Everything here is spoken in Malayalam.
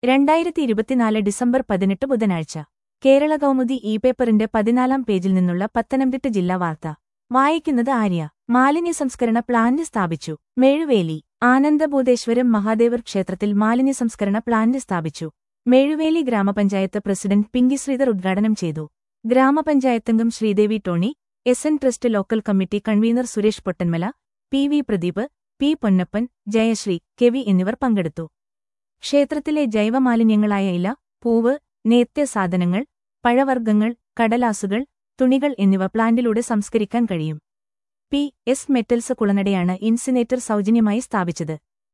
രണ്ടായിരത്തി ഇരുപത്തിനാല് ഡിസംബർ പതിനെട്ട് ബുധനാഴ്ച കേരള കൗമുദി ഇ പേപ്പറിന്റെ പതിനാലാം പേജിൽ നിന്നുള്ള പത്തനംതിട്ട ജില്ലാ വാർത്ത വായിക്കുന്നത് ആര്യ മാലിന്യ സംസ്കരണ പ്ലാന്റ് സ്ഥാപിച്ചു മേഴുവേലി ആനന്ദബോധേശ്വരം മഹാദേവർ ക്ഷേത്രത്തിൽ മാലിന്യ സംസ്കരണ പ്ലാന്റ് സ്ഥാപിച്ചു മേഴുവേലി ഗ്രാമപഞ്ചായത്ത് പ്രസിഡന്റ് പിങ്കി ശ്രീധർ ഉദ്ഘാടനം ചെയ്തു ഗ്രാമപഞ്ചായത്തംഗം Sreedevi Tony S N trust local committee convener Suresh Pottanmala P V Pradeep P Ponnappan Jayasree KV എന്നിവർ പങ്കെടുത്തു ക്ഷേത്രത്തിലെ ജൈവമാലിന്യങ്ങളായ ഇല പൂവ് നേത്യസാധനങ്ങൾ പഴവർഗ്ഗങ്ങൾ കടലാസുകൾ തുണികൾ എന്നിവ പ്ലാന്റിലൂടെ സംസ്കരിക്കാൻ കഴിയും പി എസ് മെറ്റൽസ് കുളനടയാണ് ഇൻസിനേറ്റർ സൗജന്യമായി സ്ഥാപിച്ചത്